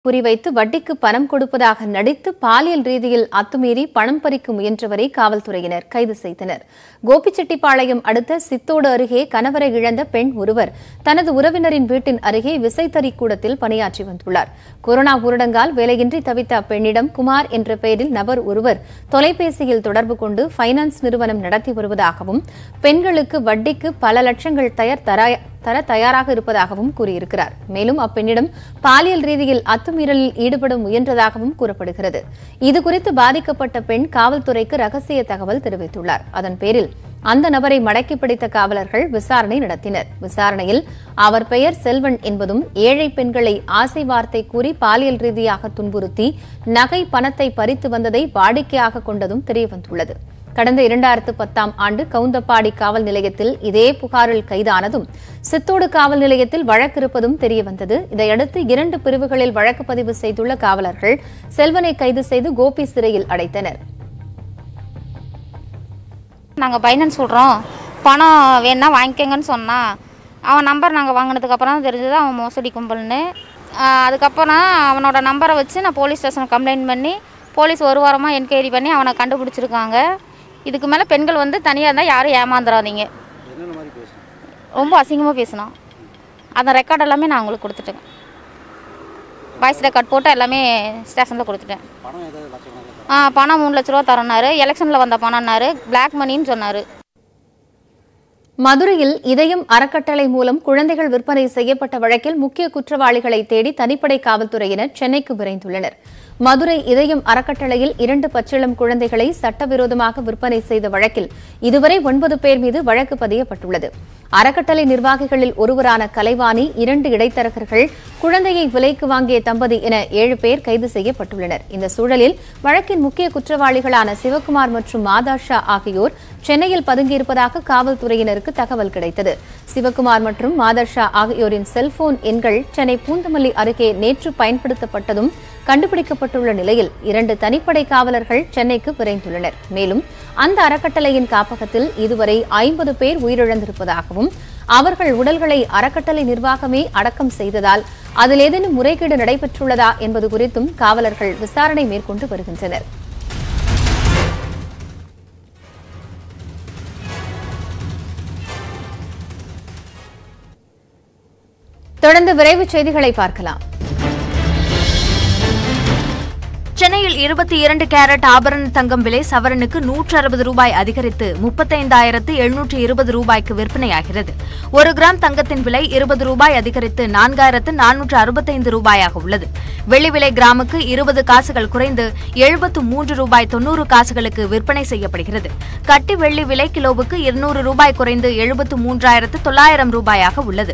குறிவைத்து வட்டிக்கு பணம் கொடுப்பதாக நடித்து பாலியல் ரீதியில் அத்துமீறி பணம் பறிக்க முயன்றவரை காவல்துறையினர் கைது செய்தனர் கோபிச்செட்டிப்பாளையம் அடுத்த சித்தோடு அருகே கணவரை இழந்த பெண் ஒருவர் தனது உறவினரின் வீட்டின் அருகே விசைத்தறி கூடத்தில் பணியாற்றி வந்துள்ளார் கொரோனா ஊரடங்கால் வேலையின்றி தவித்த அப்பெண்ணிடம் குமார் என்ற பெயரில் நபர் ஒருவர் தொலைபேசியில் தொடர்பு கொண்டு பைனான்ஸ் நிறுவனம் நடத்தி வருவதாகவும் பெண்களுக்கு வட்டிக்கு பல லட்சங்கள் தயார் தரா தர தயாராக இருப்பதாகவும் கூறியிருக்கிறார் மேலும் அப்பெண்ணிடம் பாலியல் ரீதியில் அத்துமீறலில் ஈடுபட முயன்றதாகவும் கூறப்படுகிறது இதுகுறித்து பாதிக்கப்பட்ட பெண் காவல்துறைக்கு ரகசிய தகவல் தெரிவித்துள்ளார் அதன் பேரில் அந்த நபரை மடக்கி பிடித்த காவலர்கள் விசாரணை நடத்தினர் விசாரணையில் அவர் பெயர் செல்வன் என்பதும் ஏழை பெண்களை ஆசை வார்த்தை கூறி பாலியல் ரீதியாக துன்புறுத்தி நகை பணத்தை பறித்து வந்ததை வாடிக்கையாக கொண்டதும் தெரியவந்துள்ளது கடந்த இரண்டாயிரத்து பத்தாம் ஆண்டு கவுந்தப்பாடி காவல் நிலையத்தில் இதே புகாரில் கைதானதும் சித்தோடு காவல் நிலையத்தில் வழக்கிருப்பதும் தெரியவந்தது இதையடுத்து இரண்டு பிரிவுகளில் வழக்கு பதிவு செய்துள்ள காவலர்கள் செல்வனை கைது செய்து கோபி சிறையில் அடைத்தனர் நாங்கள் பைனான்ஸ் சொல்கிறோம் பணம் வேணா வாங்கிக்கோங்கன்னு சொன்னான் அவன் நம்பர் நாங்கள் வாங்கினதுக்கப்புறம் தான் தெரிஞ்சது அவன் மோசடி கும்பல்னு ஆஹ் அதுக்கப்புறம் அவனோட நம்பரை வச்சு நான் போலீஸ் ஸ்டேஷன் கம்ப்ளைண்ட் பண்ணி போலீஸ் ஒரு வாரமாக என்கொயரி பண்ணி அவனை கண்டுபிடிச்சிருக்காங்க இதுக்கு மேலே பெண்கள் வந்து தனியாக இருந்தால் யாரும் ஏமாந்துடாதீங்க என்னென்ன மாதிரி பேசணும் ரொம்ப அசிங்கமாக பேசினான் அந்த ரெக்கார்ட் எல்லாமே நான் அவங்களுக்கு கொடுத்துட்டேன் வாய்ஸ் ரெக்கார்ட் போட்டு எல்லாமே ஸ்டேஷனில் கொடுத்துட்டேன் பணம் ஏதாவது லட்சக்கணக்கில் ஆ பணம் மூணு லட்ச ரூபா தரேன்னாரு எலெக்ஷனில் வந்த பணம்னாரு பிளாக் மணின்னு சொன்னார் மதுரையில் இதயம் அறக்கட்டளை மூலம் குழந்தைகள் விற்பனை செய்யப்பட்ட வழக்கில் முக்கிய குற்றவாளிகளை தேடி தனிப்படை காவல்துறையினர் சென்னைக்கு விரைந்துள்ளனர் மதுரை இதயம் அறக்கட்டளையில் இரண்டு பச்சிளம் குழந்தைகளை சட்டவிரோதமாக விற்பனை செய்த வழக்கில் இதுவரை ஒன்பது பேர் மீது வழக்கு பதியப்பட்டுள்ளது அறக்கட்டளை நிர்வாகிகளில் ஒருவரான கலைவாணி இரண்டு இடைத்தரகர்கள் குழந்தையை விலைக்கு வாங்கிய தம்பதி என ஏழு பேர் கைது செய்யப்பட்டுள்ளனர் இந்த சூழலில் வழக்கின் முக்கிய குற்றவாளிகளான சிவகுமார் மற்றும் மாதாஷா ஆகியோர் சென்னையில் பதுங்கியிருப்பதாக காவல்துறையினருக்கு தகவல் கிடைத்தது சிவகுமார் மற்றும் மாதர்ஷா ஆகியோரின் செல்போன் எண்கள் சென்னை பூந்தமல்லி அருகே நேற்று பயன்படுத்தப்பட்டதும் கண்டுபிடிக்கப்பட்டுள்ள நிலையில் இரண்டு தனிப்படை காவலர்கள் சென்னைக்கு விரைந்துள்ளனர் மேலும் அந்த அறக்கட்டளையின் காப்பகத்தில் இதுவரை ஐம்பது பேர் உயிரிழந்திருப்பதாகவும் அவர்கள் உடல்களை அறக்கட்டளை நிர்வாகமே அடக்கம் செய்ததால் அதில் ஏதேனும் முறைகேடு நடைபெற்றுள்ளதா என்பது குறித்தும் காவலர்கள் விசாரணை மேற்கொண்டு வருகின்றனர் தொடர்ந்து விரைவுச் செய்திகளை பார்க்கலாம் சென்னையில் இருபத்தி இரண்டு கேரட் ஆபரண தங்கம் விலை சவரனுக்கு நூற்று அறுபது ரூபாய் அதிகரித்து முப்பத்தைந்தாயிரத்து எழுநூற்று இருபது ரூபாய்க்கு விற்பனையாகிறது ஒரு கிராம் தங்கத்தின் விலை இருபது ரூபாய் அதிகரித்து நான்காயிரத்து நானூற்று அறுபத்தைந்து ரூபாயாக உள்ளது வெள்ளி விலை கிராமுக்கு இருபது காசுகள் குறைந்து எழுபத்து மூன்று ரூபாய் தொன்னூறு காசுகளுக்கு விற்பனை செய்யப்படுகிறது கட்டி வெள்ளி விலை கிலோவுக்கு இருநூறு ரூபாய் குறைந்து எழுபத்து மூன்றாயிரத்து தொள்ளாயிரம் ரூபாயாக உள்ளது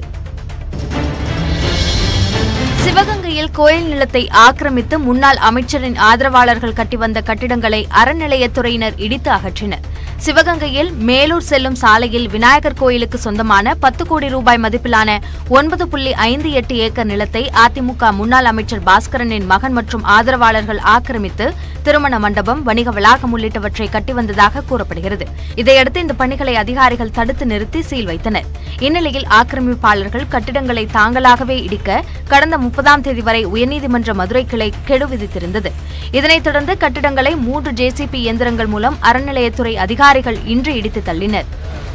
சிவகங்கையில் கோயில் நிலத்தை ஆக்கிரமித்து முன்னாள் அமைச்சரின் ஆதரவாளர்கள் கட்டி வந்த கட்டிடங்களை அறநிலையத்துறையினர் இடித்து அகற்றினர் சிவகங்கையில் மேலூர் செல்லும் சாலையில் விநாயகர் கோயிலுக்கு சொந்தமான பத்து கோடி ரூபாய் மதிப்பிலான ஒன்பது புள்ளி ஐந்து எட்டு ஏக்கர் நிலத்தை அதிமுக முன்னாள் அமைச்சர் பாஸ்கரனின் மகன் மற்றும் ஆதரவாளர்கள் ஆக்கிரமித்து திருமண மண்டபம் வணிக வளாகம் உள்ளிட்டவற்றை கட்டி வந்ததாக கூறப்படுகிறது இதையடுத்து இந்த பணிகளை அதிகாரிகள் தடுத்து நிறுத்தி சீல் வைத்தனர் இந்நிலையில் ஆக்கிரமிப்பாளர்கள் கட்டிடங்களை தாங்களாகவே இடிக்க கடந்த முப்பதாம் தேதி வரை உயர்நீதிமன்ற மதுரை கிளை கெடு விதித்திருந்தது இதனைத் தொடர்ந்து கட்டிடங்களை மூன்று ஜேசிபி இயந்திரங்கள் மூலம் அறநிலையத்துறை அதிகாரிகள் இன்று இடித்து தள்ளினர்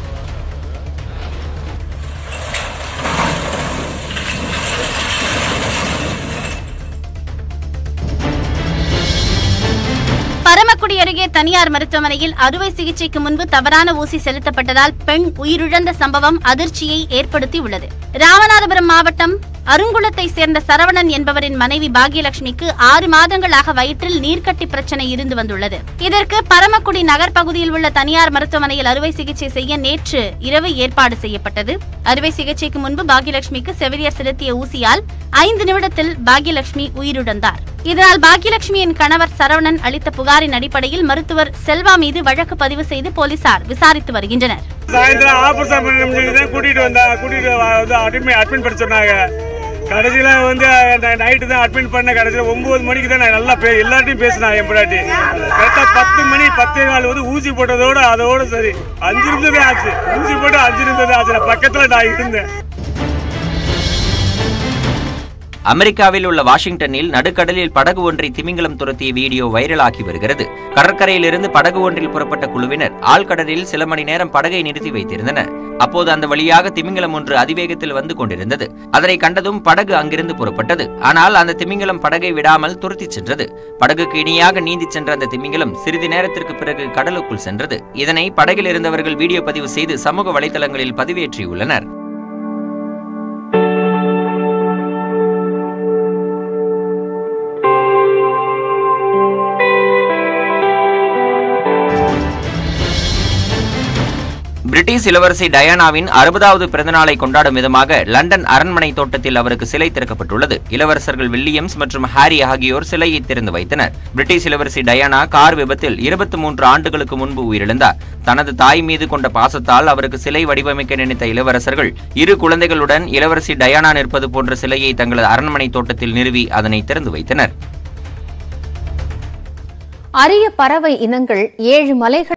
பரமக்குடி அருகே தனியார் மருத்துவமனையில் அறுவை சிகிச்சைக்கு முன்பு தவறான ஊசி செலுத்தப்பட்டதால் பெண் உயிரிழந்த சம்பவம் அதிர்ச்சியை ஏற்படுத்தி உள்ளது ராமநாதபுரம் மாவட்டம் அருங்குளத்தை சேர்ந்த சரவணன் என்பவரின் மனைவி பாகியலட்சுமிக்கு ஆறு மாதங்களாக வயிற்றில் நீர்க்கட்டி பிரச்சனை இருந்து வந்துள்ளது இதற்கு பரமக்குடி நகர் பகுதியில் உள்ள தனியார் மருத்துவமனையில் அறுவை சிகிச்சை செய்ய நேற்று இரவு ஏற்பாடு செய்யப்பட்டது அறுவை சிகிச்சைக்கு முன்பு பாகியலட்சுமிக்கு செவிலியர் செலுத்திய ஊசியால் ஐந்து நிமிடத்தில் பாகியலட்சுமி உயிரிழந்தார் இதனால் பாக்கியலட்சுமியின் கணவர் சரவணன் அளித்த புகாரின் அடிப்படையில் மருத்துவர் செல்வா மீது வழக்கு பதிவு செய்து போலீசார் விசாரித்து வருகின்றனர் சாயந்தரம் ஆபரேஷன் பண்ணணும்னு சொல்லி தான் கூட்டிகிட்டு வந்தா கூட்டிகிட்டு வ- வந்து அட்மிட் அட்மிட் பண்ண சொன்னாங்க கடைசியில் வந்து நைட்டு தான் அட்மிட் பண்ண கடைசியில் ஒம்பது மணிக்கு தான் நான் நல்லா பே எல்லார்ட்டையும் பேசினேன் என் பொண்டாட்டி கரெக்டாக பத்து மணி பத்தே நாள் வந்து ஊசி போட்டதோட அதோட சரி அஞ்சு நிமிஷம் தான் ஆச்சு ஊசி போட்டு அஞ்சு நிமிஷம் தான் ஆச்சு நான் பக்கத்தில் நான் இருந்தேன் அமெரிக்காவில் உள்ள வாஷிங்டனில் நடுக்கடலில் படகு ஒன்றை திமிங்கலம் துரத்திய வீடியோ வைரலாகி வருகிறது கடற்கரையிலிருந்து படகு ஒன்றில் புறப்பட்ட குழுவினர் ஆழ்கடலில் சில மணி நேரம் படகை நிறுத்தி வைத்திருந்தனர் அப்போது அந்த வழியாக திமிங்கலம் ஒன்று அதிவேகத்தில் வந்து கொண்டிருந்தது அதனை கண்டதும் படகு அங்கிருந்து புறப்பட்டது ஆனால் அந்த திமிங்கலம் படகை விடாமல் துரத்திச் சென்றது படகுக்கு இணையாக நீந்திச் சென்ற அந்த திமிங்கலம் சிறிது நேரத்திற்கு பிறகு கடலுக்குள் சென்றது இதனை படகில் இருந்தவர்கள் வீடியோ பதிவு செய்து சமூக வலைதளங்களில் பதிவேற்றியுள்ளனர் பிரிட்டிஷ் இளவரசி டயானாவின் அறுபதாவது பிறந்தநாளை கொண்டாடும் விதமாக லண்டன் அரண்மனை தோட்டத்தில் அவருக்கு சிலை திறக்கப்பட்டுள்ளது இளவரசர்கள் வில்லியம்ஸ் மற்றும் ஹாரி ஆகியோர் சிலையை திறந்து வைத்தனர் பிரிட்டிஷ் இளவரசி டயானா கார் விபத்தில் இருபத்தி மூன்று ஆண்டுகளுக்கு முன்பு உயிரிழந்தார் தனது தாய் மீது கொண்ட பாசத்தால் அவருக்கு சிலை வடிவமைக்க நினைத்த இளவரசர்கள் இரு குழந்தைகளுடன் இளவரசி டயானா நிற்பது போன்ற சிலையை தங்களது அரண்மனை தோட்டத்தில் நிறுவி அதனை திறந்து வைத்தனர் அரிய பறவை இனங்கள் ஏழு மலைகள்